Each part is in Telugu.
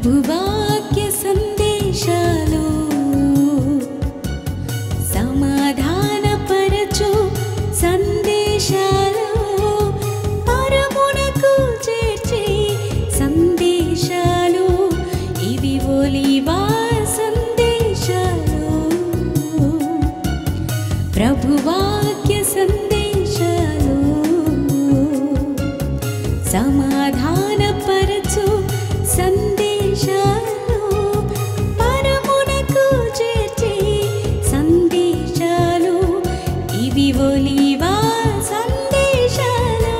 ప్రభువాక్య సందేశాలు సమాధానపరచు సందేశాలు పరమునకు చేర్చే సందేశాలు ఇవి ఒలివా సందేశాలు ప్రభువాక్య సందేశాలు సమాధానపరచు సందేశాలు పరమునకు చేర్చే సందేశాలు ఇవి ఒలివా సందేశాలు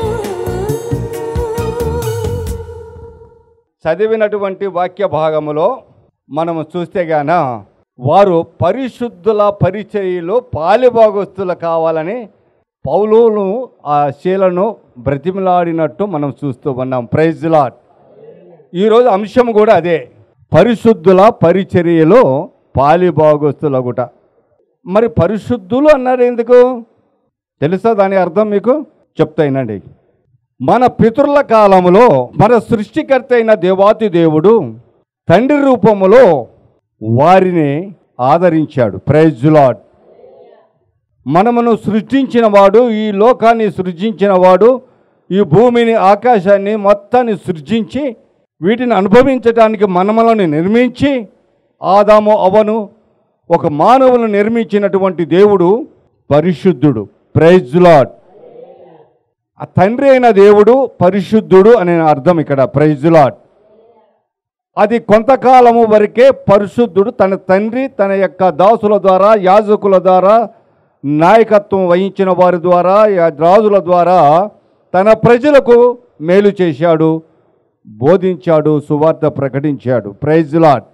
చదివినటువంటి వాక్య భాగములో మనము చూస్తే గాన వారు పరిశుద్ధుల పరిచర్యలో పాలిభాగస్తులు కావాలని పౌలును ఆ శీలను బ్రతిమలాడినట్టు మనం చూస్తూ ఉన్నాం ప్రైజ్ లాట్ ఈరోజు అంశం కూడా అదే పరిశుద్ధుల పరిచర్యలో పాలిభాగస్తులగుట మరి పరిశుద్ధులు అన్నారు ఎందుకు తెలుసా దాని అర్థం మీకు చెప్తాయినండి మన పితరుల కాలములో మన సృష్టికర్త అయిన దేవాతి దేవుడు తండ్రి రూపములో వారిని ఆదరించాడు ప్రైజ్ లాడ్ మనమును సృష్టించిన వాడు ఈ లోకాన్ని సృజించిన వాడు ఈ భూమిని ఆకాశాన్ని మొత్తాన్ని సృజించి వీటిని అనుభవించడానికి మనమలను నిర్మించి ఆదాము అవను ఒక మానవులను నిర్మించినటువంటి దేవుడు పరిశుద్ధుడు ప్రైజ్ లాడ్ ఆ తండ్రి అయిన దేవుడు పరిశుద్ధుడు అనే అర్థం ఇక్కడ ప్రైజ్ లాడ్ అది కొంతకాలము వరకే పరిశుద్ధుడు తన తండ్రి తన యొక్క దాసుల ద్వారా యాజకుల ద్వారా నాయకత్వం వహించిన వారి ద్వారా యా- రాజుల ద్వారా తన ప్రజలకు మేలు చేశాడు బోధించాడు సువార్త ప్రకటించాడు ప్రైజ్ లాడ్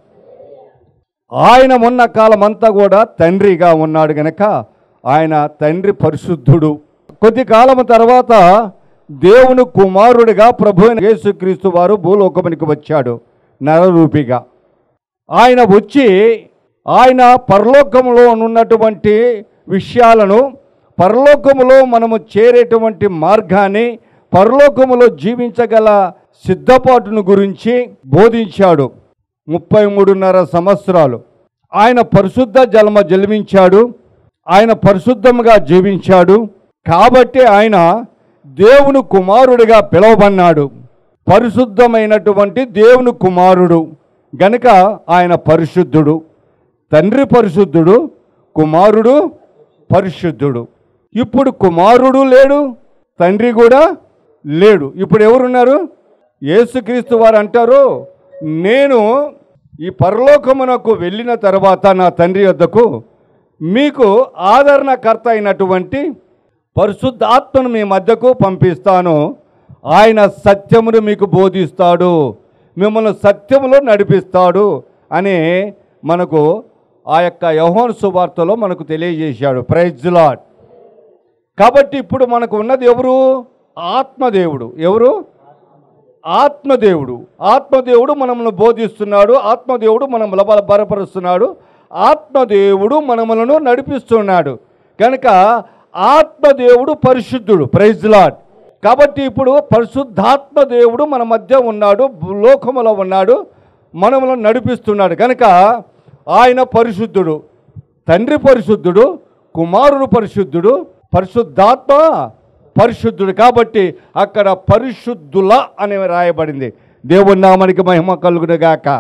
ఆయన ఉన్న కాలమంతా కూడా తండ్రిగా ఉన్నాడు గనక ఆయన తండ్రి పరిశుద్ధుడు కొద్ది కాలం తర్వాత దేవుని కుమారుడిగా ప్రభు అయిన యేసుక్రీస్తు వారు భూలోకమునికి వచ్చాడు నరరూపిగా ఆయన వచ్చి ఆయన పరలోకములో ఉన్నటువంటి విషయాలను పరలోకములో మనము చేరేటువంటి మార్గాన్ని పరలోకములో జీవించగల సిద్ధపాటును గురించి బోధించాడు ముప్పై మూడున్నర సంవత్సరాలు ఆయన పరిశుద్ధ జన్మ జన్మించాడు ఆయన పరిశుద్ధముగా జీవించాడు కాబట్టి ఆయన దేవుని కుమారుడిగా పిలువబన్నాడు పరిశుద్ధమైనటువంటి దేవుని కుమారుడు గనుక ఆయన పరిశుద్ధుడు తండ్రి పరిశుద్ధుడు కుమారుడు పరిశుద్ధుడు ఇప్పుడు కుమారుడు లేడు తండ్రి కూడా లేడు ఇప్పుడు ఎవరున్నారు యేసుక్రీస్తు వారు అంటారు నేను ఈ పరలోకమునకు వెళ్ళిన తర్వాత నా తండ్రి వద్దకు మీకు ఆదరణకర్త అయినటువంటి పరిశుద్ధాత్మను మీ మధ్యకు పంపిస్తాను ఆయన సత్యమును మీకు బోధిస్తాడు మిమ్మల్ని సత్యములో నడిపిస్తాడు అని మనకు ఆ యొక్క యహోన్ సువార్తలో మనకు తెలియజేశాడు ప్రైజ్ లాడ్ కాబట్టి ఇప్పుడు మనకు ఉన్నది ఎవరు ఆత్మదేవుడు ఎవరు ఆత్మదేవుడు ఆత్మదేవుడు మనల్ని బోధిస్తున్నాడు ఆత్మదేవుడు మనం బల బలపరుస్తున్నాడు ఆత్మదేవుడు మనములను నడిపిస్తున్నాడు కనుక ఆత్మదేవుడు పరిశుద్ధుడు ప్రైజ్ లాడ్ కాబట్టి ఇప్పుడు పరిశుద్ధాత్మ దేవుడు మన మధ్య ఉన్నాడు లోకములో ఉన్నాడు మనములను నడిపిస్తున్నాడు కనుక ఆయన పరిశుద్ధుడు తండ్రి పరిశుద్ధుడు కుమారుడు పరిశుద్ధుడు పరిశుద్ధాత్మ పరిశుద్ధుడు కాబట్టి అక్కడ పరిశుద్ధుల అని రాయబడింది దేవుని నామానికి మహిమ కలుగునుగాక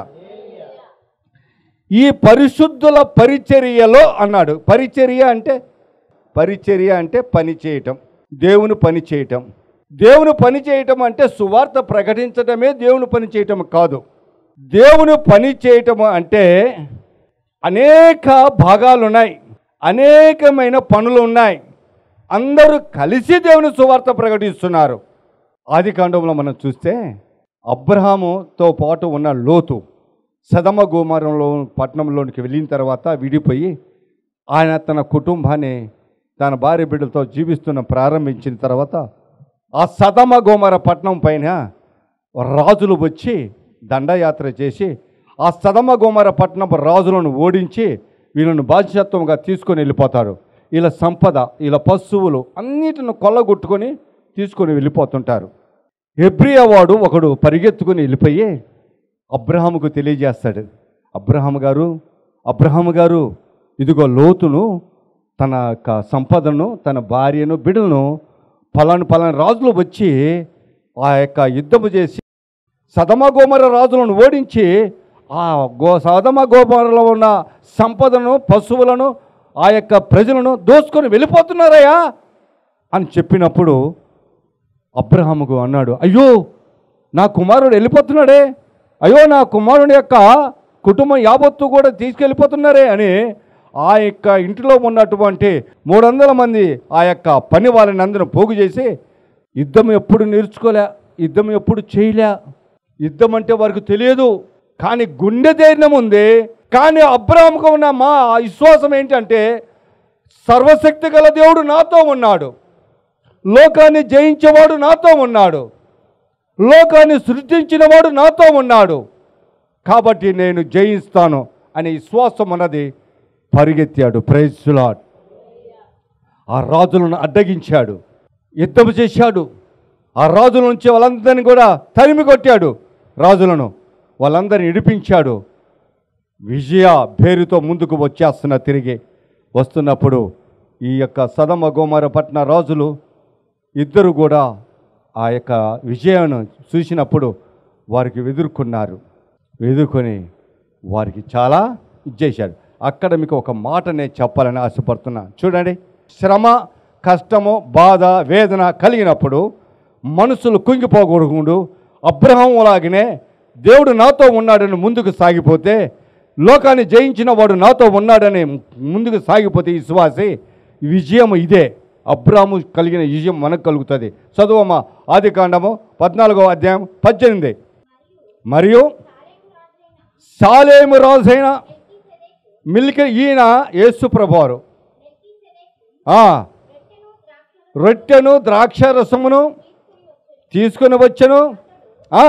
ఈ పరిశుద్ధుల పరిచర్యలో అన్నాడు పరిచర్య అంటే పరిచర్య అంటే పని చేయటం దేవుని పని చేయటం దేవుని పని చేయటం అంటే సువార్త ప్రకటించటమే దేవుని పని చేయటం కాదు దేవుని పని చేయటం అంటే అనేక భాగాలు ఉన్నాయి అనేకమైన పనులు ఉన్నాయి అందరూ కలిసి దేవుని సువార్త ప్రకటిస్తున్నారు ఆది కాండంలో మనం చూస్తే అబ్రహాముతో పాటు ఉన్న లోతు సదమ గోమారంలో పట్టణంలోనికి వెళ్ళిన తర్వాత విడిపోయి ఆయన తన కుటుంబాన్ని తన భార్య బిడ్డలతో జీవిస్తున్న ప్రారంభించిన తర్వాత ఆ సదమ గోమర పట్టణం పైన రాజులు వచ్చి దండయాత్ర చేసి ఆ సదమ గోమర పట్టణం రాజులను ఓడించి వీళ్ళను బాధ్యత్వంగా తీసుకొని వెళ్ళిపోతారు వీళ్ళ సంపద వీళ్ళ పశువులు అన్నిటిని కొల్లగొట్టుకొని తీసుకొని వెళ్ళిపోతుంటారు హెబ్రియా వాడు ఒకడు పరిగెత్తుకుని వెళ్ళిపోయి అబ్రహాముకు తెలియజేస్తాడు అబ్రహాము గారు అబ్రహాము గారు ఇదిగో లోతును తన యొక్క సంపదను తన భార్యను బిడ్డలను పలాను పలాని రాజులు వచ్చి ఆ యొక్క యుద్ధము చేసి సదమ గోమర రాజులను ఓడించి ఆ గో సదమ గోమరలో ఉన్న సంపదను పశువులను ఆ యొక్క ప్రజలను దోసుకొని వెళ్ళిపోతున్నారయ్యా అని చెప్పినప్పుడు అబ్రహాముకు అన్నాడు అయ్యో నా కుమారుడు వెళ్ళిపోతున్నాడే అయ్యో నా కుమారుని యొక్క కుటుంబం యావత్తు కూడా తీసుకెళ్ళిపోతున్నారే అని ఆ యొక్క ఇంటిలో ఉన్నటువంటి మూడు వందల మంది ఆ యొక్క పని వాళ్ళని అందరూ పోగు చేసి యుద్ధం ఎప్పుడు నేర్చుకోలే యుద్ధం ఎప్పుడు చేయలే యుద్ధం అంటే వారికి తెలియదు కానీ గుండె ధైర్యం ఉంది కానీ అబ్రహాముకు ఉన్న మా విశ్వాసం ఏంటంటే సర్వశక్తి గల దేవుడు నాతో ఉన్నాడు లోకాన్ని జయించేవాడు నాతో ఉన్నాడు లోకాన్ని సృష్టించినవాడు నాతో ఉన్నాడు కాబట్టి నేను జయిస్తాను అనే విశ్వాసం అన్నది పరిగెత్తాడు ప్రైజ్లాడ్ ఆ రాజులను అడ్డగించాడు యుద్ధం చేశాడు ఆ రాజుల నుంచి వాళ్ళందరినీ కూడా తరిమి కొట్టాడు రాజులను వాళ్ళందరిని ఇడిపించాడు విజయ పేరుతో ముందుకు వచ్చేస్తున్న తిరిగి వస్తున్నప్పుడు ఈ యొక్క సదమ గోమర పట్న రాజులు ఇద్దరు కూడా ఆ యొక్క విజయాన్ని చూసినప్పుడు వారికి ఎదుర్కొన్నారు ఎదుర్కొని వారికి చాలా ఇచ్చేశాడు అక్కడ మీకు ఒక మాట నేను చెప్పాలని ఆశపడుతున్నా చూడండి శ్రమ కష్టము బాధ వేదన కలిగినప్పుడు మనసులు కుంగిపోకూడదు అబ్రహం లాగానే దేవుడు నాతో ఉన్నాడని ముందుకు సాగిపోతే లోకాన్ని జయించిన వాడు నాతో ఉన్నాడని ముందుకు సాగిపోతే ఈ విశ్వాసి విజయం ఇదే అబ్రాము కలిగిన విజయం మనకు కలుగుతుంది చదువమ్మా ఆది కాండము పద్నాలుగో అధ్యాయం పద్దెనిమిది మరియు సాలేము రాజైన మిల్కి ఈయన యేసు ప్రభువారు ఆ, రొట్టెను ద్రాక్ష రసమును తీసుకుని వచ్చను ఆ,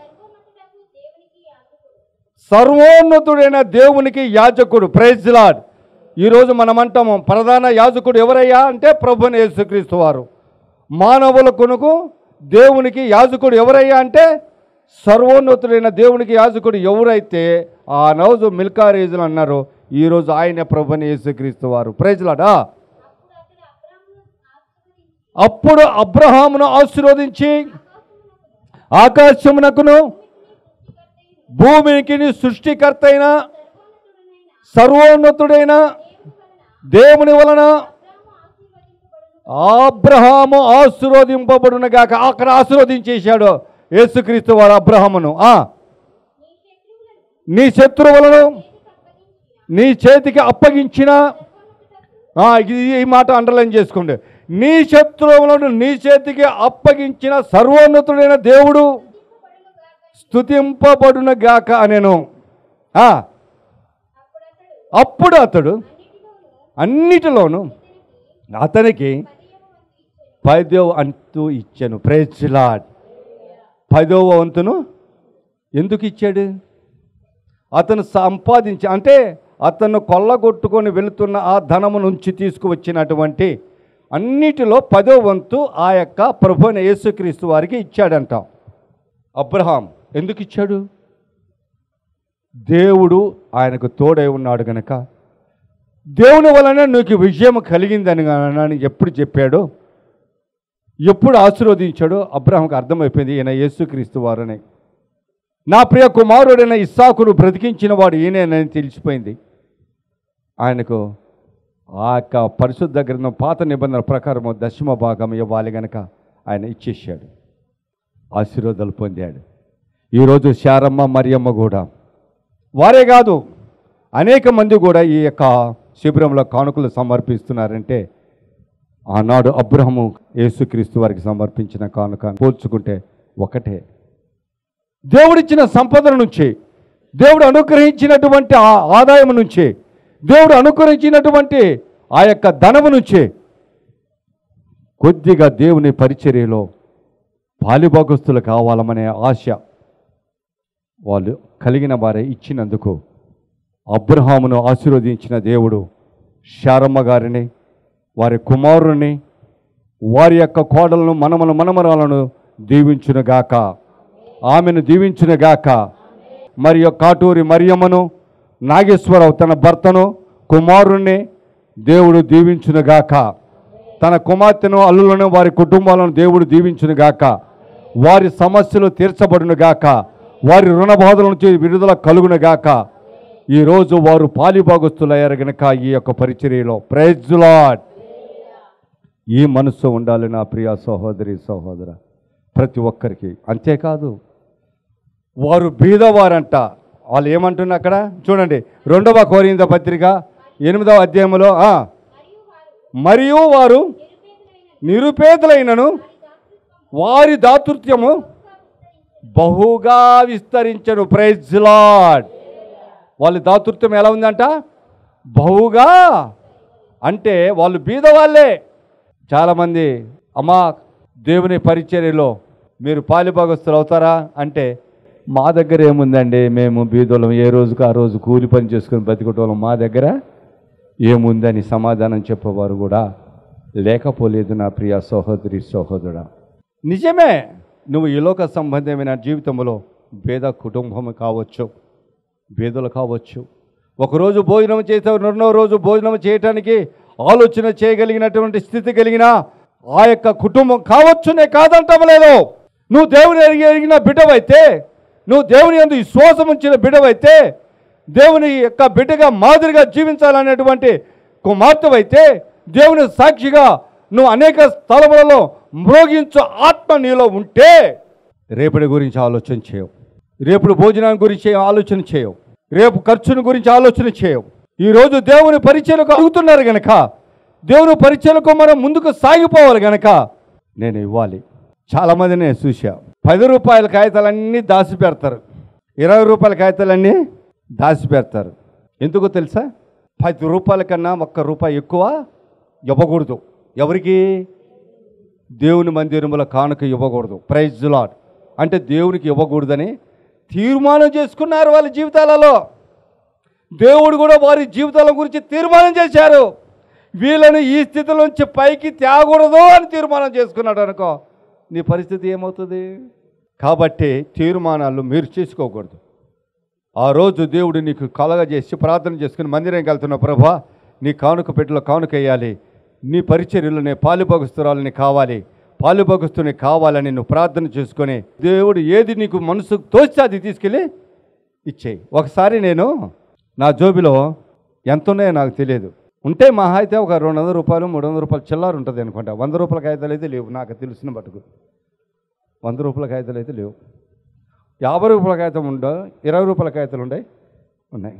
సర్వోన్నతుడైన దేవునికి యాజకుడు ప్రైజ్ లాడ్ ఈరోజు మనం అంటాము ప్రధాన యాజకుడు ఎవరయ్యా అంటే ప్రభుని యేసుక్రీస్తు వారు మానవుల కొనుకు దేవునికి యాజకుడు ఎవరయ్యా అంటే సర్వోన్నతుడైన దేవునికి యాజకుడు ఎవరైతే ఆ నౌజు మిల్కారేజులు అన్నారు ఈరోజు ఆయన ప్రభుని యేసుక్రీస్తు వారు ప్రైజ్లాడా అప్పుడు అబ్రహామును ఆశీర్వదించి ఆకాశమునకును భూమికి సృష్టికర్త అయిన సర్వోన్నతుడైన దేవుని వలన అబ్రహాము ఆశీర్వదింపబడునగాక అక్కడ ఆశీర్వదించేశాడు యేసుక్రీస్తు వారు అబ్రహామును ఆ నీ శత్రువులను నీ చేతికి అప్పగించిన ఆ, ఇది ఈ మాట అండర్లైన్ చేసుకోండి నీ శత్రువులను నీ చేతికి అప్పగించిన సర్వోన్నతుడైన దేవుడు స్తుతింపబడున గాక అనేను ఆ, అప్పుడు అతడు అన్నిటిలోనూ అతనికి పదవ అంతు ఇచ్చాను ప్రేజ్లాడ్ పదవ వంతును ఎందుకు ఇచ్చాడు అతను సంపాదించి అంటే అతను కొల్లగొట్టుకొని వెళుతున్న ఆ ధనము నుంచి తీసుకువచ్చినటువంటి అన్నిటిలో పదో వంతు ఆ యొక్క ప్రభుని యేసుక్రీస్తు వారికి ఇచ్చాడంట అబ్రహాం ఎందుకు ఇచ్చాడు దేవుడు ఆయనకు తోడై ఉన్నాడు గనక దేవుని వలన నీకు విజయం కలిగిందని అని ఎప్పుడు చెప్పాడో ఎప్పుడు ఆశీర్వదించాడో అబ్రహాంకు అర్థమైపోయింది ఈయన యేసుక్రీస్తు వారని నా ప్రియ కుమారుడైన ఇస్సాకును బ్రతికించిన వాడు ఈయనేనని తెలిసిపోయింది ఆయనకు ఆ యొక్క పరిశుద్ధ గ్రంథం పాత నిబంధన ప్రకారము దశమ భాగం ఇవ్వాలి గనక ఆయన ఇచ్చేసాడు ఆశీర్వాదాలు పొందాడు ఈరోజు శారమ్మ మరియమ్మ కూడా వారే కాదు అనేక మంది కూడా ఈ యొక్క శిబిరంలో కానుకలు సమర్పిస్తున్నారంటే ఆనాడు అబ్రహము యేసుక్రీస్తు వారికి సమర్పించిన కానుక పోల్చుకుంటే ఒకటే దేవుడిచ్చిన సంపదల నుంచి దేవుడు అనుగ్రహించినటువంటి ఆ ఆదాయం నుంచి దేవుడు అనుగ్రహించినటువంటి ఆ యొక్క ధనము నుంచి కొద్దిగా దేవుని పరిచర్యలో పాలిభాగస్తులు కావాలనే ఆశ వాళ్ళు కలిగిన వారే ఇచ్చినందుకు అబ్రహామును ఆశీర్వదించిన దేవుడు శారమ్మ గారిని వారి కుమారుని వారి యొక్క కోడలను మనమను మనమరాలను దీవించునుగాక ఆమెను దీవించునుగాక మరియు కాటూరి మరియమ్మను నాగేశ్వరరావు తన భర్తను కుమారుణ్ణి దేవుడు దీవించునుగాక తన కుమార్తెను అల్లులను వారి కుటుంబాలను దేవుడు దీవించునుగాక వారి సమస్యలు తీర్చబడునుగాక వారి రుణ బాధల నుంచి విడుదల కలుగునుగాక ఈరోజు వారు పాలిభాగస్తులయ్యారు గనక ఈ యొక్క పరిచర్యలో ప్రైజ్ లాడ్ ఈ మనస్సు ఉండాలి నా ప్రియ సహోదరి సహోదర ప్రతి ఒక్కరికి అంతేకాదు వారు బీదవారంట వాళ్ళు ఏమంటున్నారు అక్కడ చూడండి రెండవ కోరింద పత్రిక ఎనిమిదవ అధ్యాయంలో ఆ, మరియు వారు నిరుపేదలైనను వారి దాతృత్యము బహుగా విస్తరించను ప్రైజ్ లాడ్ వాళ్ళ దాతృత్వం ఎలా ఉందంట బహుగా అంటే వాళ్ళు బీదవాళ్ళే చాలామంది అమ్మా దేవుని పరిచర్యలో మీరు పాలిభాగస్తులు అవుతారా అంటే మా దగ్గర ఏముందండి మేము బీదోళ్ళం ఏ రోజుకు ఆ రోజు కూలి పని చేసుకుని బతికటోళ్ళం మా దగ్గర ఏముందని సమాధానం చెప్పేవారు కూడా లేకపోలేదు నా ప్రియ సహోదరి సహోదరుడా నిజమే నువ్వు ఈ లోక సంబంధమైన జీవితంలో భేద కుటుంబం కావచ్చు భేదలు కావచ్చు ఒకరోజు భోజనం చేసావు రెండో రోజు భోజనం చేయటానికి ఆలోచన చేయగలిగినటువంటి స్థితి కలిగిన ఆ యొక్క కుటుంబం కావచ్చునే కాదంటం లేదు నువ్వు దేవుని ఎరిగి ఎరిగిన బిడ్డవైతే నువ్వు దేవుని ఎందు విశ్వాసం ఉంచిన బిడ్డవైతే దేవుని యొక్క బిడ్డగా మాదిరిగా జీవించాలనేటువంటి కుమార్తెవైతే దేవుని సాక్షిగా నువ్వు అనేక స్థలములలో మ్రోగించు ఆత్మ నీలో ఉంటే రేపటి గురించి ఆలోచన చేయవు రేపుడు భోజనం గురించి ఆలోచన చేయవు రేపు ఖర్చుని గురించి ఆలోచన చేయవు ఈరోజు దేవుని పరిచయలకు అడుగుతున్నారు గనక దేవుని పరిచయలకు మనం ముందుకు సాగిపోవాలి గనక నేను ఇవ్వాలి చాలామంది నేను చూసా పది రూపాయల కాగితాలన్నీ దాచి పెడతారు ఇరవై రూపాయల కాగితాలన్నీ దాచి పెడతారు ఎందుకో తెలుసా పది రూపాయల కన్నా ఒక్క రూపాయి ఎక్కువ ఇవ్వకూడదు ఎవరికి దేవుని మందిరముల కానుక ఇవ్వకూడదు ప్రైజ్ లాడ్ అంటే దేవునికి ఇవ్వకూడదని తీర్మానం చేసుకున్నారు వాళ్ళ జీవితాలలో దేవుడు కూడా వారి జీవితాల గురించి తీర్మానం చేశారు వీళ్ళని ఈ స్థితిలోంచి పైకి తేకూడదు అని తీర్మానం చేసుకున్నాడు అనుకో నీ పరిస్థితి ఏమవుతుంది కాబట్టి తీర్మానాలు మీరు చేసుకోకూడదు ఆ రోజు దేవుడు నీకు కలగజేసి ప్రార్థన చేసుకుని మందిరం వెళ్తున్న ప్రభా నీ కానుక పెట్టిలో కానుక వేయాలి నీ పరిచర్యలు నీ పాలుభగస్తురాలని కావాలి పాలుభగస్తుని కావాలని నువ్వు ప్రార్థన చేసుకొని దేవుడు ఏది నీకు మనసుకు తోస్తే అది తీసుకెళ్ళి ఇచ్చేయి ఒకసారి నేను నా జోబిలో ఎంత ఉన్నాయో నాకు తెలియదు ఉంటే మహా అయితే ఒక రెండు వందల రూపాయలు మూడు వందల రూపాయలు చిల్లర ఉంటుంది అనుకుంటా వంద రూపాయల కాగితాలు అయితే లేవు నాకు తెలిసిన మటుకు వంద రూపాయల కాగితాలు అయితే లేవు యాభై రూపాయల కాగితం ఉండో ఇరవై రూపాయల కాగితాలు ఉన్నాయి ఉన్నాయి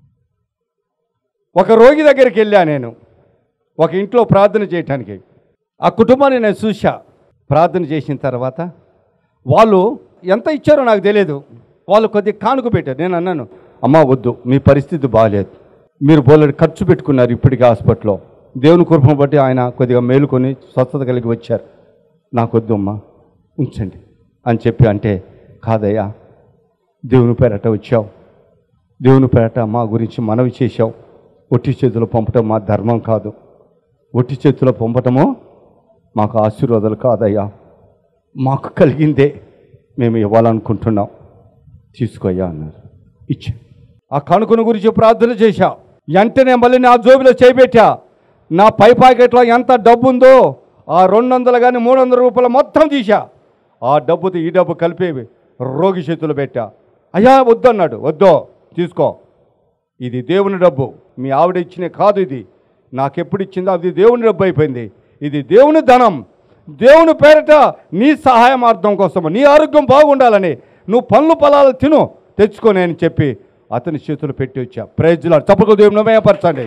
ఒక రోగి దగ్గరికి వెళ్ళా నేను ఒక ఇంట్లో ప్రార్థన చేయటానికి ఆ కుటుంబాన్ని నేను చూసా ప్రార్థన చేసిన తర్వాత వాళ్ళు ఎంత ఇచ్చారో నాకు తెలియదు వాళ్ళు కొద్దిగా కానుక పెట్టారు నేను అన్నాను అమ్మా వద్దు మీ పరిస్థితి బాగాలేదు మీరు బోలెడు ఖర్చు పెట్టుకున్నారు ఇప్పటికీ హాస్పిటల్లో దేవుని కృపను బట్టి ఆయన కొద్దిగా మేలుకొని స్వస్థత కలిగి వచ్చారు నాకు వద్దు అమ్మా ఉంచండి అని చెప్పి అంటే కాదయ్యా దేవుని పేరట వచ్చావు దేవుని పేరట మా గురించి మనవి చేశావు ఒట్టి చేతిలో పంపటం మా ధర్మం కాదు ఒట్టి చేతిలో పంపటము మాకు ఆశీర్వాదాలు కాదయ్యా మాకు కలిగిందే మేము ఇవ్వాలనుకుంటున్నాం తీసుకోయ్యా అన్నారు ఇచ్చా ఆ కణుకుని గురించి ప్రార్థన చేశా వెంటనే మళ్ళీ నా జోబిలో చేపెట్టా నా పై పాకెట్లో ఎంత డబ్బు ఉందో ఆ రెండు వందలు కానీ మూడు వందల రూపాయలు మొత్తం తీసా ఆ డబ్బుతో ఈ డబ్బు కలిపి రోగి చేతులు పెట్టా అయ్యా వద్దన్నాడు వద్దో తీసుకో ఇది దేవుని డబ్బు మీ ఆవిడ ఇచ్చిన కాదు ఇది నాకెప్పుడు ఇచ్చిందో అది దేవుని డబ్బు అయిపోయింది ఇది దేవుని ధనం దేవుని పేరట నీ సహాయమార్థం కోసం నీ ఆరోగ్యం బాగుండాలని నువ్వు పనులు పొలాలు తిను తెచ్చుకొని అని చెప్పి అతని చేతులు పెట్టి వచ్చా ప్రైజ్లా తప్పక దేవుని మేయపరచండి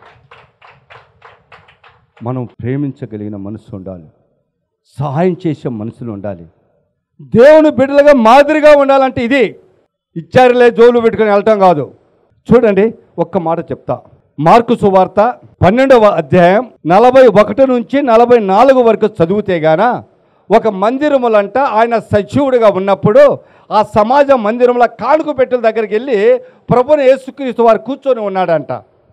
మనం ప్రేమించగలిగిన మనసు ఉండాలి సహాయం చేసే మనసులు ఉండాలి దేవుని బిడ్డలుగా మాదిరిగా ఉండాలంటే ఇది ఇచ్చారులే జోలు పెట్టుకొని వెళ్ళటం కాదు చూడండి ఒక్క మాట చెప్తా మార్కు సువార్త పన్నెండవ అధ్యాయం నలభై ఒకటి నుంచి నలభై నాలుగు వరకు చదివితే గాన ఒక మందిరములంట ఆయన సచివుడిగా ఉన్నప్పుడు ఆ సమాజ మందిరంలో కానుక పెట్టెల దగ్గరికి వెళ్ళి ప్రభుని యేసుక్రీస్తు వారు కూర్చొని ఉన్నాడంట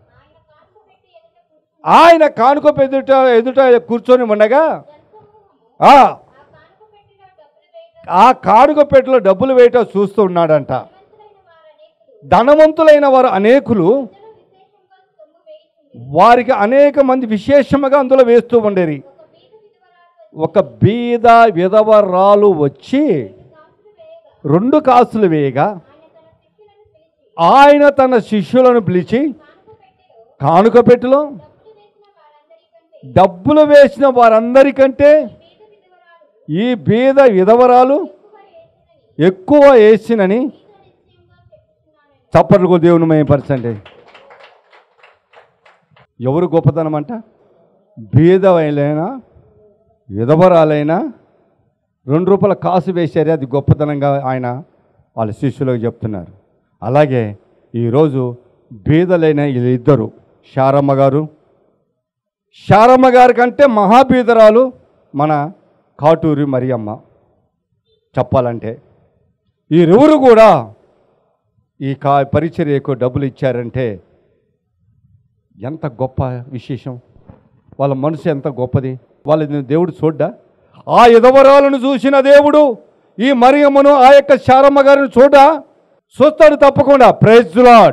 ఆయన కానుక ఎదుట ఎదుట కూర్చొని ఉండగా ఆ, ఆ కానుక పెట్టెలో డబ్బులు వేయటం చూస్తూ ఉన్నాడంట ధనవంతులైన వారు అనేకులు వారికి అనేక మంది విశేషముగా అందులో వేస్తూ ఉండేది ఒక బీద విధవరాలు వచ్చి రెండు కాసులు వేయగా ఆయన తన శిష్యులను పిలిచి కానుక పెట్టులో డబ్బులు వేసిన వారందరికంటే ఈ బీద విధవరాలు ఎక్కువ వేసినని చప్పట్లు దేవుని మయపరచండి ఎవరు గొప్పతనం అంట బీదవైనా విధవరాలైనా రెండు రూపాయల కాసు వేశారే అది గొప్పతనంగా ఆయన వాళ్ళ శిష్యులకు చెప్తున్నారు అలాగే ఈరోజు బీదలైన వీళ్ళిద్దరు శారమ్మ గారు శారమ్మ గారి కంటే మహాబీదరాలు మన కాటూరి మరియమ్మ చెప్పాలంటే వీరెవరు కూడా ఈ కా పరిచర్యకు డబ్బులు ఇచ్చారంటే ఎంత గొప్ప విశేషం వాళ్ళ మనసు ఎంత గొప్పది వాళ్ళని దేవుడు చూడ్డా ఆ ఎదవరాలను చూసిన దేవుడు ఈ మరియమ్మను ఆ యొక్క శారమ్మ గారిని చూడ్డా చూస్తాడు తప్పకుండా ప్రైజ్ లాడ్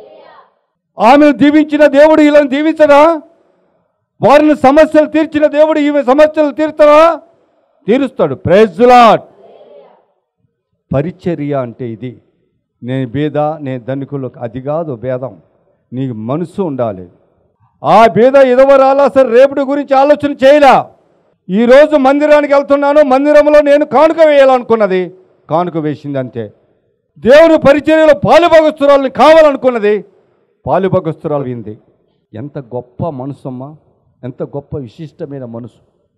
ఆమెను దీవించిన దేవుడు ఇలా దీవించడా వారిని సమస్యలు తీర్చిన దేవుడు ఈమె సమస్యలు తీర్చరా తీరుస్తాడు ప్రైజ్ లాడ్ పరిచర్య అంటే ఇది నేను భేద నేను ధనికులు అది కాదు భేదం నీకు మనసు ఉండాలి ఆ భేద ఎదవరాలా సరే రేపటి గురించి ఆలోచన చేయలా ఈరోజు మందిరానికి వెళ్తున్నాను మందిరంలో నేను కానుక వేయాలనుకున్నది కానుక వేసింది అంతే దేవుని పరిచర్యలో పాలుభగస్తురాలని కావాలనుకున్నది పాలుభగస్తురాలు వింది ఎంత గొప్ప మనసమ్మా ఎంత గొప్ప విశిష్టమైన మనసు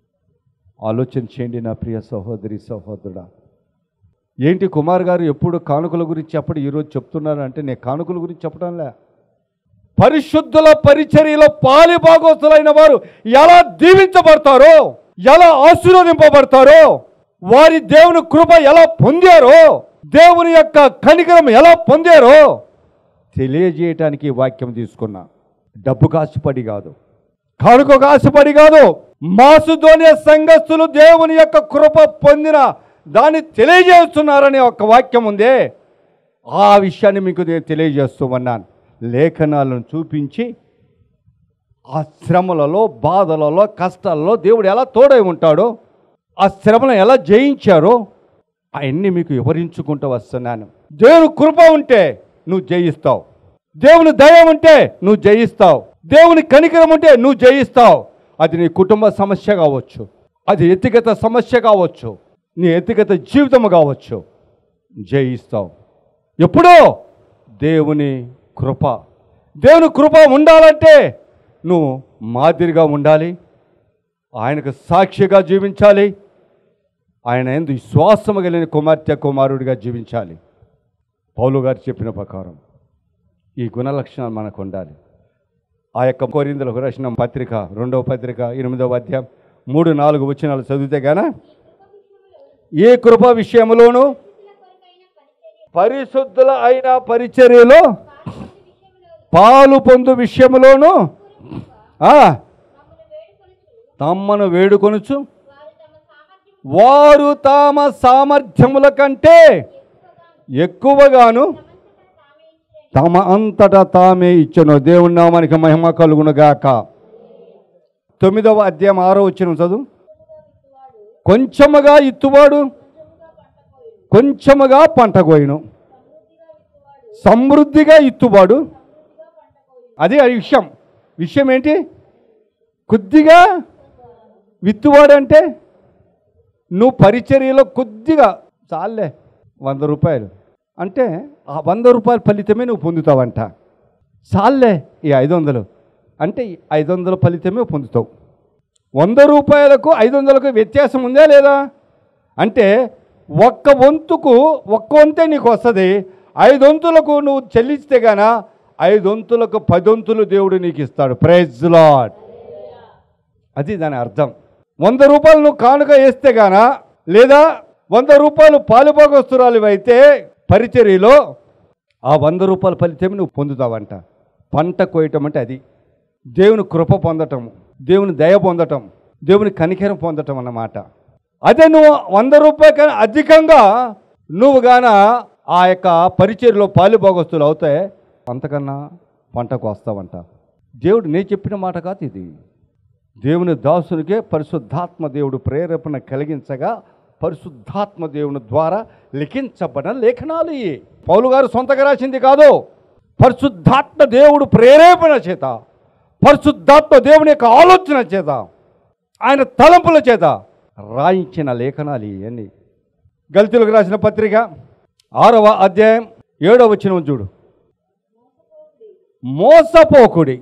ఆలోచన చేయండి నా ప్రియ సహోదరి సహోదరుడా ఏంటి కుమార్ గారు ఎప్పుడు కానుకల గురించి చెప్పడు ఈరోజు చెప్తున్నారు అంటే నేను కానుకల గురించి చెప్పడంలే పరిశుద్ధుల పరిచర్యలో పాలిభాగోస్తులైన వారు ఎలా దీవించబడతారో ఎలా ఆశీర్వదింపబడతారో వారి దేవుని కృప ఎలా పొందారో దేవుని యొక్క కనికరం ఎలా పొందారో తెలియజేయటానికి ఈ వాక్యం తీసుకున్నా డబ్బు కాసుపడి కాదు కానుక కాసుపడి కాదు మాసుధోనియ సంఘస్థులు దేవుని యొక్క కృప పొందిన దాన్ని తెలియజేస్తున్నారనే ఒక వాక్యం ఉందే ఆ విషయాన్ని మీకు నేను తెలియజేస్తూ ఉన్నాను లేఖనాలను చూపించి ఆ శ్రమలలో బాధలలో కష్టాలలో దేవుడు ఎలా తోడై ఉంటాడో ఆ శ్రమలను ఎలా జయించారో అవన్నీ మీకు వివరించుకుంటూ వస్తున్నాను దేవుని కృప ఉంటే నువ్వు జయిస్తావు దేవుని దయ ఉంటే నువ్వు జయిస్తావు దేవుని కనికరం ఉంటే నువ్వు జయిస్తావు అది నీ కుటుంబ సమస్య కావచ్చు అది వ్యక్తిగత సమస్య కావచ్చు నీ వ్యక్తిగత జీవితం కావచ్చు జయిస్తావు ఎప్పుడో దేవుని కృప దేవుని కృప ఉండాలంటే నువ్వు మాదిరిగా ఉండాలి ఆయనకు సాక్షిగా జీవించాలి ఆయన ఎందు విశ్వాసము కలిగిన కుమార్తె కుమారుడిగా జీవించాలి పౌలు గారు చెప్పిన ప్రకారం ఈ గుణ లక్షణాలు మనకు ఉండాలి ఆ యొక్క కోరిందులకు రాసిన పత్రిక రెండవ పత్రిక ఎనిమిదవ అధ్యాయం మూడు నాలుగు వచనాలు చదివితే గాన ఏ కృప విషయంలోనూ పరిశుద్ధుల అయిన పరిచర్యలో పాలు పొందు విషయంలోనూ ఆ, తమ్మను వేడుకొనుచు వారు తమ సామర్థ్యముల కంటే ఎక్కువగాను తమ అంతటా తామే ఇచ్చను దేవుని నామానికి మహిమ కలుగును గాక తొమ్మిదవ అధ్యాయం ఆరో వచ్చిన చదువు కొంచెముగా ఇత్తువాడు కొంచెముగా పంట కోయను సమృద్ధిగా ఇత్తువాడు అదే ఆ విషయం విషయం ఏంటి కొద్దిగా విత్తువాడంటే నువ్వు పరిచర్యలో కొద్దిగా చాలే వంద రూపాయలు అంటే ఆ వంద రూపాయల ఫలితమే నువ్వు పొందుతావంట చాలే ఈ ఐదు వందలు అంటే ఈ ఐదు వందల ఫలితమే పొందుతావు వంద రూపాయలకు ఐదు వందలకు వ్యత్యాసం ఉందా లేదా అంటే ఒక్క వంతుకు ఒక్క వంతే నీకు వస్తుంది ఐదు వంతులకు నువ్వు చెల్లిస్తే గాన ఐదు వంతులకు పది వంతులు దేవుడు నీకు ఇస్తాడు ప్రైజ్ లాడ్ అది దాని అర్థం వంద రూపాయలు నువ్వు కానుక వేస్తే గాన లేదా వంద రూపాయలు పాలుభాగస్తురాలు అయితే పరిచర్యలో ఆ వంద రూపాయల ఫలితం నువ్వు పొందుతావంట పంట కోయటం అంటే అది దేవుని కృప పొందటం దేవుని దయ పొందటం దేవుని కనికరం పొందటం అన్నమాట అదే నువ్వు వంద రూపాయల కన్నా అధికంగా నువ్వు గాన ఆ యొక్క పరిచయలో పాలుభోగస్తులు అవుతాయి అంతకన్నా పంటకు వస్తావంట దేవుడు నేను చెప్పిన మాట కాదు ఇది దేవుని దాసునికే పరిశుద్ధాత్మ దేవుడు ప్రేరేపణ కలిగించగా పరిశుద్ధాత్మ దేవుని ద్వారా లిఖించబడిన లేఖనాలు ఇవి పౌలు గారు సొంతగా రాసింది కాదు పరిశుద్ధాత్మ దేవుడు ప్రేరేపణ చేత పరిశుద్ధాత్మ దేవుని యొక్క ఆలోచన చేత ఆయన తలంపుల చేత రాయించిన లేఖనాలు ఇవన్నీ గల్తీలకు రాసిన పత్రిక ఆరవ అధ్యాయం ఏడవ వచ్చిన చూడు మోసపోకుడి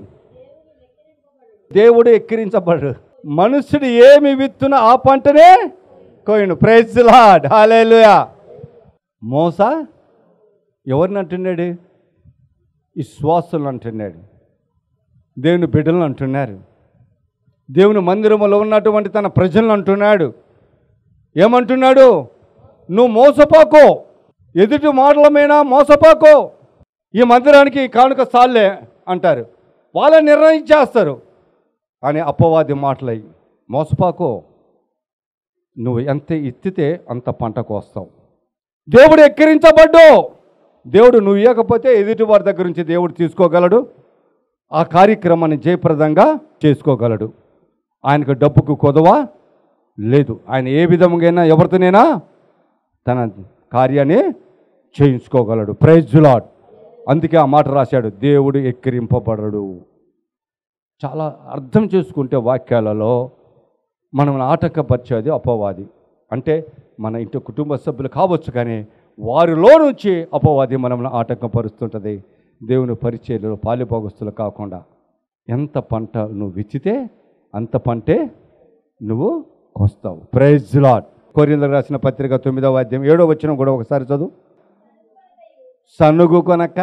దేవుడు ఎక్కిరించబడు మనుషుడు ఏమి విత్తున ఆ పంటనే కోయిను ప్రైజ్ లాడ్ హాలేలుయా మోస ఎవరిని అంటున్నాడు విశ్వాసులను అంటున్నాడు దేవుని బిడ్డలను అంటున్నారు దేవుని మందిరములో ఉన్నటువంటి తన ప్రజలను అంటున్నాడు ఏమంటున్నాడు నువ్వు మోసపోకో ఎదుటి మాటలమైనా మోసపోకో ఈ మందిరానికి కానుక సాల్లే అంటారు వాళ్ళ నిర్ణయం చేస్తారు అని అపవాది మాటలై మోసపోకో నువ్వు ఎంత ఎత్తితే అంత పంట కోస్తావు దేవుడు ఎక్కిరించబడ్డు దేవుడు నువ్వు ఇవ్వకపోతే ఎదుటి వారి దగ్గర నుంచి దేవుడు తీసుకోగలడు ఆ కార్యక్రమాన్ని జయప్రదంగా చేసుకోగలడు ఆయనకు డబ్బుకు కొదవా లేదు ఆయన ఏ విధముగా ఎవరితోనైనా తన కార్యాన్ని చేయించుకోగలడు ప్రైజ్ లాడ్ అందుకే ఆ మాట రాశాడు దేవుడు ఎక్కిరింపబడడు చాలా అర్థం చేసుకుంటే వాక్యాలలో మనం ఆటంకపరిచేది అపవాది అంటే మన ఇంటి కుటుంబ సభ్యులు కావచ్చు కానీ వారిలో నుంచి అపవాది మనల్ని ఆటంకపరుస్తుంటుంది దేవుని పరిచయలో పాలిపోగస్తులు కాకుండా ఎంత పంట నువ్వు విచ్చితే అంత పంటే నువ్వు కోస్తావు ప్రైజ్ లాడ్ కొరిందలు రాసిన పత్రిక తొమ్మిదవ అధ్యాయం ఏడో వచ్చిన కూడా ఒకసారి చదువు సన్నుగు కొనక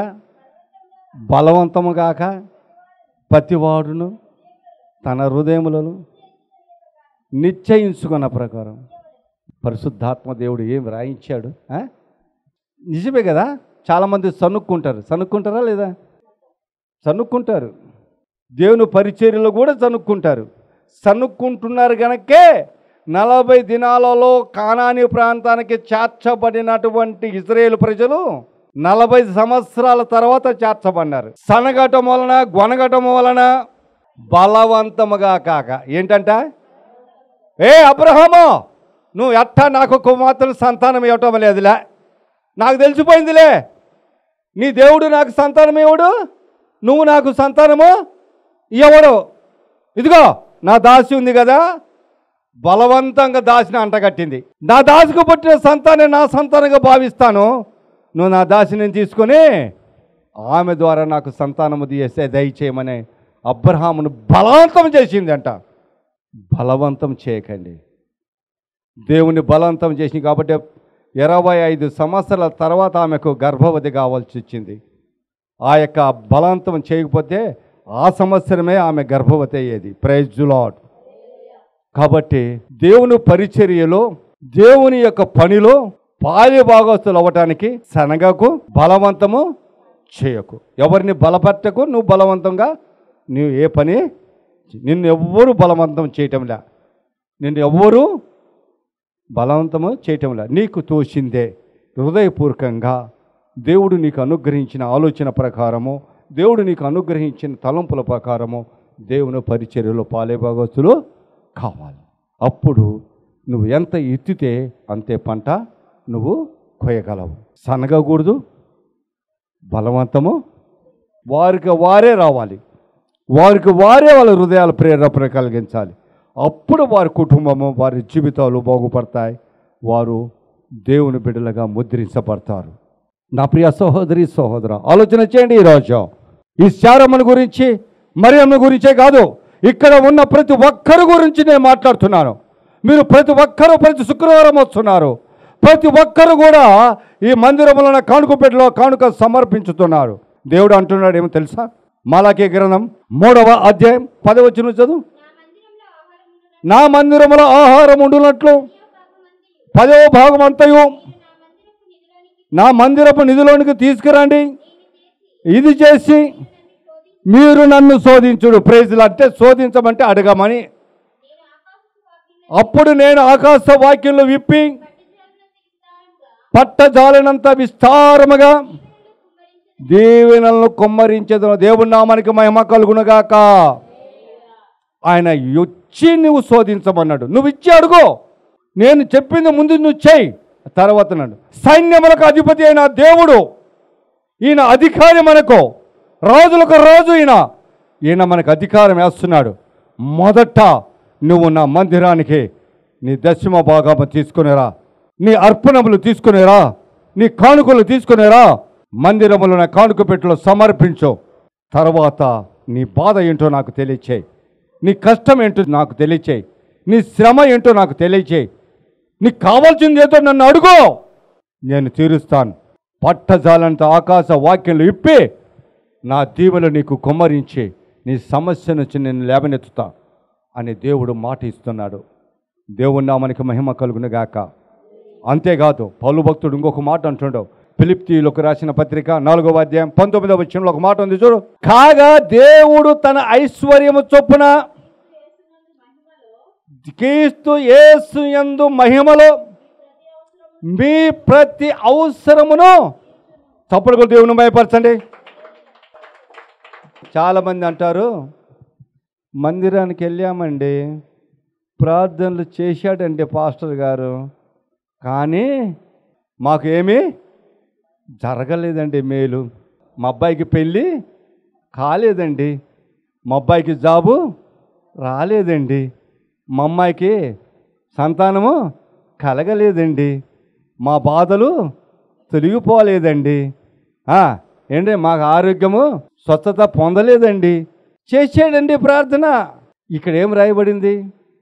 బలవంతము కాక ప్రతివాడును తన హృదయములను నిశ్చయించుకున్న ప్రకారం పరిశుద్ధాత్మ దేవుడు ఏం రాయించాడు ఆ? నిజమే కదా చాలామంది సనుక్కుంటారు సనుక్కుంటారా లేదా సనుక్కుంటారు దేవుని పరిచర్యలు కూడా సనుక్కుంటారు సనుక్కుంటున్నారు గనకే నలభై దినాలలో కానాని ప్రాంతానికి చేర్చబడినటువంటి ఇజ్రాయేల్ ప్రజలు నలభై సంవత్సరాల తర్వాత చేర్చబడినారు సనగటం వలన గొనగటం వలన బలవంతముగా కాక ఏంటంట ఏ అబ్రహము నువ్వు ఎట్టా నాకు కుమార్తెను సంతానం ఇవ్వటం లేదులే నాకు తెలిసిపోయిందిలే నీ దేవుడు నాకు సంతానం ఇవ్వడు నువ్వు నాకు సంతానము ఇవ్వడు ఇదిగో నా దాసి ఉంది కదా బలవంతంగా దాసిని అంటగట్టింది నా దాసికి పుట్టిన సంతానం నా సంతానంగా భావిస్తాను నువ్వు నా దాసిని తీసుకొని ఆమె ద్వారా నాకు సంతానము తీసే దయచేయమని అబ్రహామును బలవంతం చేసిందంట బలవంతం చేయకండి దేవుని బలవంతం చేసింది కాబట్టి ఇరవై ఐదు సంవత్సరాల తర్వాత ఆమెకు గర్భవతి కావాల్సి వచ్చింది ఆ యొక్క బలవంతం చేయకపోతే ఆ సంవత్సరమే ఆమె గర్భవతి అయ్యేది ప్రైజ్ లాడ్ కాబట్టి దేవుని పరిచర్యలో దేవుని యొక్క పనిలో పాలి భాగస్తులు అవ్వటానికి శనగకు బలవంతము చేయకు ఎవరిని బలపట్టకు నువ్వు బలవంతంగా నువ్వు ఏ పని నిన్ను ఎవ్వరూ బలవంతం చేయటంలే నిన్ను ఎవ్వరూ బలవంతము చేయటంలే నీకు తోచిందే హృదయపూర్వకంగా దేవుడు నీకు అనుగ్రహించిన ఆలోచన ప్రకారము దేవుడు నీకు అనుగ్రహించిన తలంపుల ప్రకారము దేవుని పరిచర్యలో పాలేభాగస్తులు కావాలి అప్పుడు నువ్వు ఎంత ఎత్తితే అంతే పంట నువ్వు కొయ్యగలవు సనగకూడదు బలవంతము వారికి వారే రావాలి వారికి వారే వాళ్ళ హృదయాల ప్రేరేపణ కలిగించాలి అప్పుడు వారి కుటుంబము వారి జీవితాలు బాగుపడతాయి వారు దేవుని బిడ్డలుగా ముద్రించబడతారు నా ప్రియ సహోదరి సహోదర ఆలోచన చేయండి ఈరోజు ఈ శారమ్మని గురించి మరియమ్మ గురించే కాదు ఇక్కడ ఉన్న ప్రతి ఒక్కరి గురించి నేను మాట్లాడుతున్నాను మీరు ప్రతి ఒక్కరూ ప్రతి శుక్రవారం వస్తున్నారు ప్రతి ఒక్కరు కూడా ఈ మందిరంలో కానుక పెట్టలో కానుక సమర్పించుతున్నారు దేవుడు అంటున్నాడు ఏమో తెలుసా మాలాకే గ్రంథం మూడవ అధ్యాయం పదవచ్చును చదువు నా మందిరములో ఆహారం ఉండునట్లు పదవ భాగం అంతయు నా మందిరపు నిధిలోనికి తీసుకురండి ఇది చేసి మీరు నన్ను శోధించుడు ప్రైజులు అంటే శోధించమంటే అడగమని అప్పుడు నేను ఆకాశ వాక్యంలో విప్పి పట్టజాలనంత విస్తారముగా దీవెనలను కొమ్మరించేదను దేవుని నామానికి మహిమ కలుగునుగాక ఆయన వచ్చి నువ్వు శోధించమన్నాడు నువ్వు ఇచ్చి అడుగు నేను చెప్పింది ముందు నువ్వు చేయి తర్వాత నన్ను సైన్యములకు అధిపతి అయిన దేవుడు ఈయన అధికారి మనకు రాజులకు రాజు ఈయన ఈయన మనకు అధికారం వేస్తున్నాడు మొదట నువ్వు నా మందిరానికి నీ దశమ భాగము తీసుకునేరా నీ అర్పణములు తీసుకునేరా నీ కానుకలు తీసుకునేరా మందిరములో నా కానుక పెట్టులో సమర్పించు తర్వాత నీ బాధ ఏంటో నాకు తెలియచేయి నీ కష్టం ఏంటో నాకు తెలియచేయి నీ శ్రమ ఏంటో నాకు తెలియచేయి నీకు కావాల్సింది ఏదో నన్ను అడుగు నేను తీరుస్తాను పట్టజాలంత ఆకాశ వాక్యంలో ఇప్పి నా దీవెలు నీకు కుమ్మరించి నీ సమస్య నుంచి నేను లేవనెత్తుతా అని దేవుడు మాట ఇస్తున్నాడు దేవుని నామానికి మహిమ కలుగును గాక అంతేకాదు పౌలు భక్తుడు ఇంకొక మాట అంటుండవు ఫిలిప్తీలకు రాసిన పత్రిక నాలుగవ అధ్యాయం పంతొమ్మిదవ వచ్చంలో ఒక మాట ఉంది చూడు కాగా దేవుడు తన ఐశ్వర్యము చొప్పున క్రీస్తు యేసు యందు మహిమలో మీ ప్రతి అవసరమును తప్పుడు కూడా దేవుని భయపరచండి చాలామంది అంటారు మందిరానికి వెళ్ళామండి ప్రార్థనలు చేశాడండి పాస్టర్ గారు కానీ మాకు ఏమీ జరగలేదండి మేలు మా అబ్బాయికి పెళ్ళి కాలేదండి మా అబ్బాయికి జాబు రాలేదండి మా అమ్మాయికి సంతానము కలగలేదండి మా బాధలు తొలగిపోలేదండి ఆ, ఏంటి మాకు ఆరోగ్యము స్వస్థత పొందలేదండి చేసాడండి ప్రార్థన ఇక్కడ ఏం రాయబడింది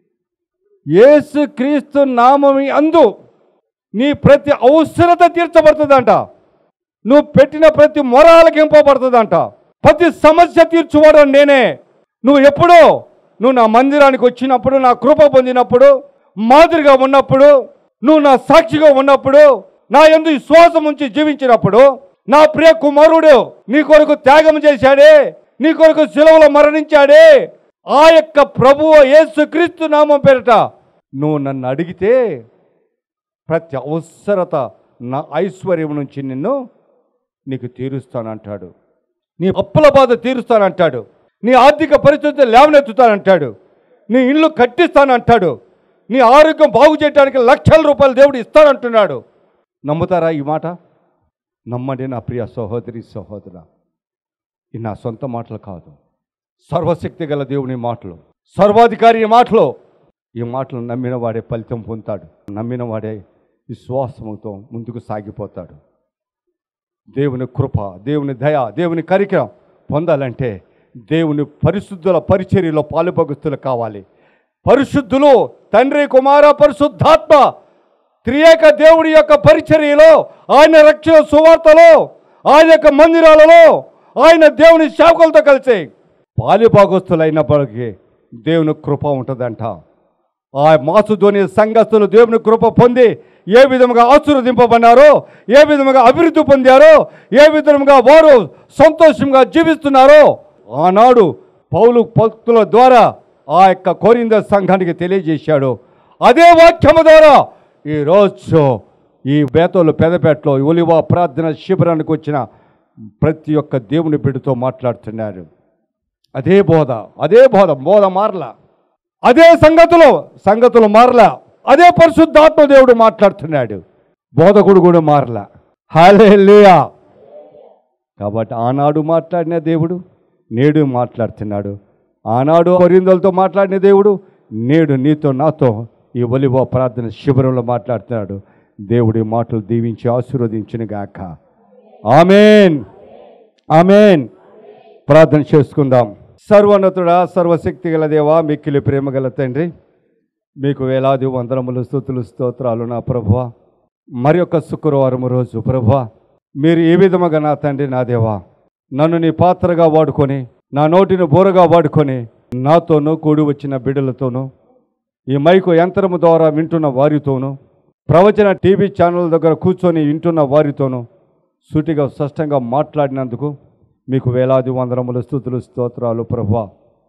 యేసు క్రీస్తు నామమి అందు నీ ప్రతి అవసరత తీర్చబడుతుందంట నువ్వు పెట్టిన ప్రతి మొర ఆలకింపబడుతుందంట ప్రతి సమస్య తీర్చుకోవడం నేనే నువ్వు ఎప్పుడో నువ్వు నా మందిరానికి వచ్చినప్పుడు నా కృప పొందినప్పుడు మాదిరిగా ఉన్నప్పుడు నువ్వు నా సాక్షిగా ఉన్నప్పుడు నా ఎందు విశ్వాసం ఉంచి జీవించినప్పుడు నా ప్రియ కుమారుడు నీ కొరకు త్యాగం చేశాడే నీ కొరకు శిలవలో మరణించాడే ఆ యొక్క ప్రభువు యేసు క్రీస్తు నామం పేరిట నువ్వు నన్ను అడిగితే ప్రతి అవసరత నా ఐశ్వర్యం నుంచి నిన్ను నీకు తీరుస్తానంటాడు నీ అప్పుల బాధ తీరుస్తానంటాడు నీ ఆర్థిక పరిస్థితి లేవనెత్తుతానంటాడు నీ ఇల్లు కట్టిస్తానంటాడు నీ ఆరోగ్యం బాగు చేయడానికి లక్షల రూపాయలు దేవుడు ఇస్తానంటున్నాడు నమ్ముతారా ఈ మాట నమ్మండి నా ప్రియ సహోదరి సహోదర ఇది నా సొంత మాటలు కాదు సర్వశక్తి గల దేవుని మాటలు సర్వాధికారి మాటలు ఈ మాటలు నమ్మిన వాడే ఫలితం పొందుతాడు నమ్మిన వాడే విశ్వాసంతో ముందుకు సాగిపోతాడు దేవుని కృప దేవుని దయ దేవుని కరికరం పొందాలంటే దేవుని పరిశుద్ధుల పరిచర్యలో పాలుపగుస్తులు కావాలి పరిశుద్ధులు తండ్రి కుమార పరిశుద్ధాత్మ త్రియేక దేవుడి యొక్క పరిచర్యలో ఆయన రక్షణ సువార్తలో ఆయన యొక్క మందిరాలలో ఆయన దేవుని సేవకులతో కలిసి పాలిభాగస్తులైనప్పటికీ దేవుని కృప ఉంటుందంట ఆ మాసుధోని సంఘస్థులు దేవుని కృప పొంది ఏ విధముగా ఆశీర్వదింపబడినారో ఏ విధముగా అభివృద్ధి పొందారో ఏ విధముగా వారు సంతోషంగా జీవిస్తున్నారో ఆనాడు పౌలు భక్తుల ద్వారా ఆ యొక్క కోరింద సంఘానికి తెలియజేశాడు అదే వాక్యము ద్వారా ఈరోజు ఈ బేతోలు పెదపేటలో ఒలివా ప్రార్థన శిబిరానికి వచ్చిన ప్రతి ఒక్క దేవుని బిడ్డతో మాట్లాడుతున్నారు అదే బోధ అదే బోధ బోధ మారలా అదే సంగతులు సంగతులు మారలా అదే పరిశుద్ధాత్మ దేవుడు మాట్లాడుతున్నాడు బోధకుడు కూడా మారలా హాలేలుయా కాబట్టి ఆనాడు మాట్లాడిన దేవుడు నేడు మాట్లాడుతున్నాడు ఆనాడు కొరిందలతో మాట్లాడిన దేవుడు నేడు నీతో నాతో ఈ ఒలివో ప్రార్థన శిబిరంలో మాట్లాడుతున్నాడు దేవుడి మాటలు దీవించి ఆశీర్వదించిన గాక ఆమెన్ ఆమెన్ ప్రార్థన చేసుకుందాం సర్వోన్నతుడా సర్వశక్తి గల దేవా మిక్కిలి ప్రేమ గల తండ్రి మీకు వేలాది వందనములు స్థుతులు స్తోత్రాలు నా ప్రభువ మరి యొక్క శుక్రవారం రోజు ప్రభువ మీరు ఏ విధముగా నా తండ్రి నా దేవా నన్ను నీ పాత్రగా వాడుకొని నా నోటిని బోరగా వాడుకొని నాతోనూ కూడి వచ్చిన బిడ్డలతోనూ ఈ మైకు యంత్రము ద్వారా వింటున్న వారితోనూ ప్రవచన టీవీ ఛానల్ దగ్గర కూర్చొని వింటున్న వారితోనూ సూటిగా స్పష్టంగా మాట్లాడినందుకు మీకు వేలాది వందనములు స్థుతులు స్తోత్రాలు ప్రభా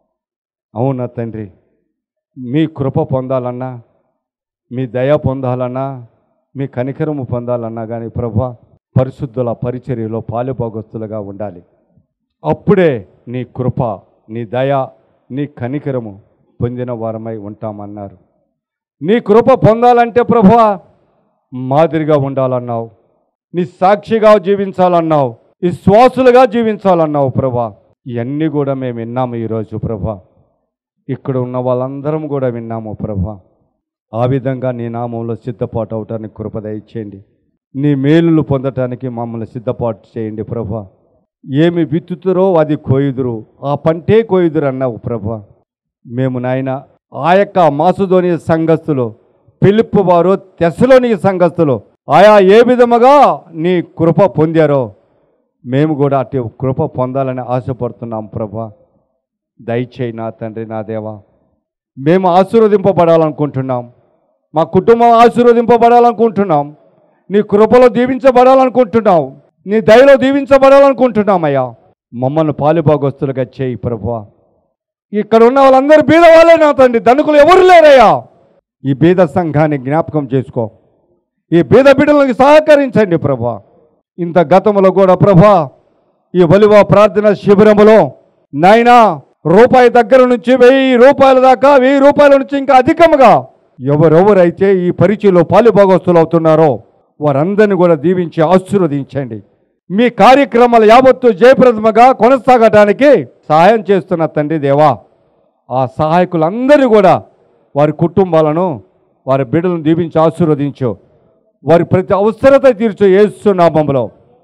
అవునా తండ్రి మీ కృప పొందాలన్నా మీ దయ పొందాలన్నా మీ కనికరము పొందాలన్నా కానీ ప్రభా పరిశుద్ధుల పరిచర్యలో పాలుభాగస్తులుగా ఉండాలి అప్పుడే నీ కృప నీ దయ నీ కనికరము పొందిన వారమై ఉంటామన్నారు నీ కృప పొందాలంటే ప్రభువా మాదిరిగా ఉండాలన్నావు నీ సాక్షిగా జీవించాలన్నావు ఈ శ్వాసులుగా జీవించాలన్నావు ప్రభా ఇవన్నీ కూడా మేము విన్నాము ఈరోజు ప్రభా ఇక్కడ ఉన్న వాళ్ళందరం కూడా విన్నాము ప్రభా ఆ విధంగా నీ నామంలో సిద్ధపాటు అవటానికి కృప దయచేయండి నీ మేలులు పొందటానికి మమ్మల్ని సిద్ధపాటు చేయండి ప్రభా ఏమి విత్తుతురో అది కోయుదురు ఆ పంటే కోయుదురు అన్నావు ప్రభా మేము నాయన ఆ యొక్క మాసుధోని సంఘస్థులు పిలుపు వారు తెసలోని సంఘస్థులు ఆయా ఏ విధముగా నీ కృప పొందారో మేము కూడా అటు కృప పొందాలని ఆశపడుతున్నాం ప్రభా దయచేయి నా తండ్రి నా దేవా మేము ఆశీర్వదింపబడాలనుకుంటున్నాం మా కుటుంబం ఆశీర్వదింపబడాలనుకుంటున్నాం నీ కృపలో దీవించబడాలనుకుంటున్నాం నీ దయలో దీవించబడాలనుకుంటున్నామయ్యా మమ్మల్ని పాలుభాగస్తులుగా చేయి ప్రభువా ఇక్కడ ఉన్న వాళ్ళందరూ బీద వాళ్ళే నా తండ్రి ధనుకులు ఎవరు లేరయ్యా ఈ బీద సంఘాన్ని జ్ఞాపకం చేసుకో ఈ బీద బిడ్డలకు సహకరించండి ప్రభా ఇంత గతంలో కూడా ప్రభా ఈ వలివ ప్రార్థన శిబిరములో నాయనా రూపాయి దగ్గర నుంచి వెయ్యి రూపాయల దాకా వెయ్యి రూపాయల నుంచి ఇంకా అధికముగా ఎవరెవరైతే ఈ పరిచయలో పాలుభాగస్తులు అవుతున్నారో వారందరిని కూడా దీవించి ఆశీర్వదించండి మీ కార్యక్రమాలు యావత్తు జయప్రదముగా కొనసాగటానికి సహాయం చేస్తున్న తండ్రి దేవా ఆ సహాయకులందరూ కూడా వారి కుటుంబాలను వారి బిడ్డలను దీవించి ఆశీర్వదించు వారి ప్రతి అవసరత తీర్చు ఏసు నామంలో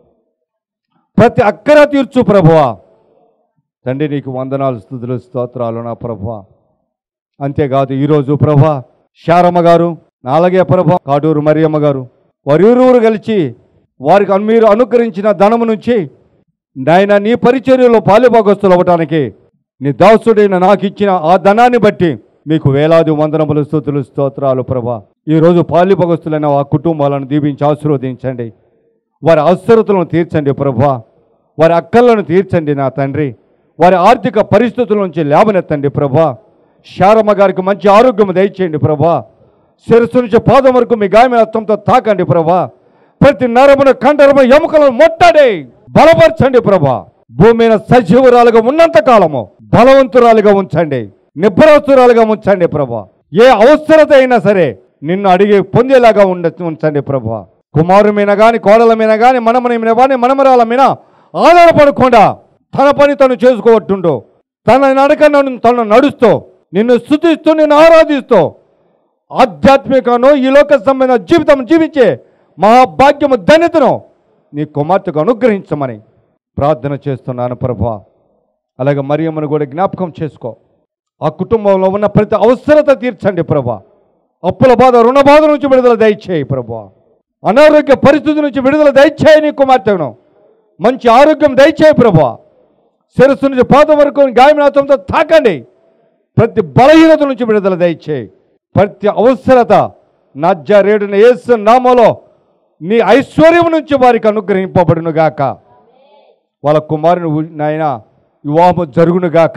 ప్రతి అక్కర తీర్చు ప్రభువా తండ్రి నీకు వందనాలు స్థుతులు స్తోత్రాలు నా ప్రభువా అంతేకాదు ఈరోజు ప్రభా శారమ్మ గారు నాలగే ప్రభ కాటూరు మరియమ్మ గారు వారిరువురు కలిసి వారికి అను- మీరు అనుకరించిన ధనము నుంచి నాయన నీ పరిచర్యలో పాలుభాగస్తులు అవ్వటానికి నీ దాసుడైన నాకు ఇచ్చిన ఆ ధనాన్ని బట్టి మీకు వేలాది వందనములు స్థుతులు స్తోత్రాలు ప్రభా ఈరోజు పాలుభాగస్తులైన ఆ కుటుంబాలను దీవించి ఆశీర్వదించండి వారి అవసరతలను తీర్చండి ప్రభా వారి అక్కర్లను తీర్చండి నా తండ్రి వారి ఆర్థిక పరిస్థితుల నుంచి లేవనెత్తండి ప్రభా శారమ్మ గారికి మంచి ఆరోగ్యం దయచేయండి ప్రభా శిరస్సు నుంచి పాదం వరకు మీ గాయమైన రక్తంతో తాకండి ప్రభా ప్రతి నరమున కండరము ఎముకలను మొట్టడే బలపరచండి ప్రభా భూమి మీద సజీవురాలుగా ఉన్నంత కాలము బలవంతురాలుగా ఉంచండి నిబ్బరస్తురాలుగా ఉంచండి ప్రభా ఏ అవసరత అయినా సరే నిన్ను అడిగి పొందేలాగా ఉండ ఉంచండి ప్రభా కుమారు మీద కానీ కోడల మీద కానీ మనమని మీద కానీ మనమరాల మీద ఆధారపడకుండా తన పని తను చేసుకోవట్టుండో తన నడక నన్ను తను నడుస్తూ నిన్ను స్థుతిస్తూ నిన్ను ఆరాధిస్తూ ఆధ్యాత్మికను ఈ లోక సంబంధ జీవితం జీవించే మహాభాగ్యము ధన్యతను నీ కుమార్తెకు అనుగ్రహించమని ప్రార్థన చేస్తున్నాను ప్రభా అలాగే మరియమ్మను కూడా జ్ఞాపకం చేసుకో ఆ కుటుంబంలో ఉన్న ప్రతి అవసరత తీర్చండి ప్రభా అప్పుల బాధ రుణ బాధ నుంచి విడుదల దయచేయి ప్రభా అనారోగ్య పరిస్థితి నుంచి విడుదల దయచేయి నీ కుమార్తెను మంచి ఆరోగ్యం దయచేయి ప్రభా శిరస్సు నుంచి పాదం వరకు గాయనాథంతో తాకండి ప్రతి బలహీనత నుంచి విడుదల దయచేయి ప్రతి అవసరత నజ్జరేడున యేసు నామలో నీ ఐశ్వర్యం నుంచి వారికి అనుగ్రహింపబడును గాక వాళ్ళ కుమారుని ఉ- నాయన వివాహము జరుగును గాక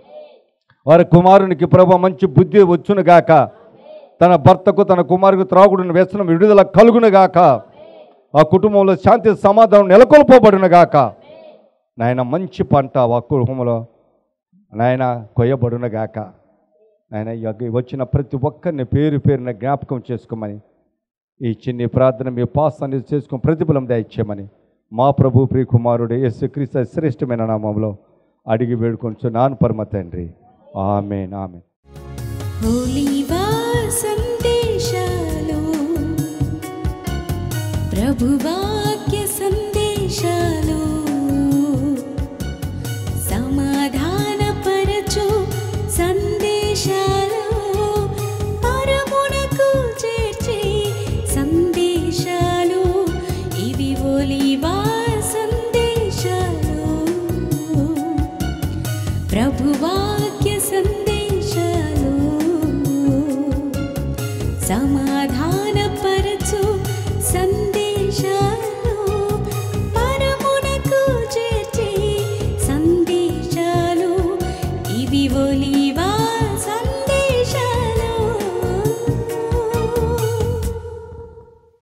వారి కుమారునికి ప్రభు మంచి బుద్ధి వచ్చును గాక తన భర్తకు తన కుమారుకు త్రాగుడిని వ్యసనం విడుదల కలుగును గాక ఆ కుటుంబంలో శాంతి సమాధానం నెలకొల్పబడును గాక నాయన మంచి పంట ఆ కుటుంబంలో నాయన కొయ్యబడును గాక నాయన ఈ యొక్క వచ్చిన ప్రతి ఒక్కరిని పేరు పేరున జ్ఞాపకం చేసుకోమని ఈ చిన్ని ప్రార్థన మీ పాస్తాన్ని చేసుకుని ప్రతిఫలం దయచేయమని మా ప్రభు ప్రియ కుమారుడు యేసుక్రీస్తు శ్రేష్టమైన నామంలో అడిగి వేడుకొంచు నాన్ పరమ తండ్రి ఆమెన్ ఆమెన్ ఒలివా సందేశాలు ప్రభువాక్య సందేశాలు సమాధానపరచు సందేశాలు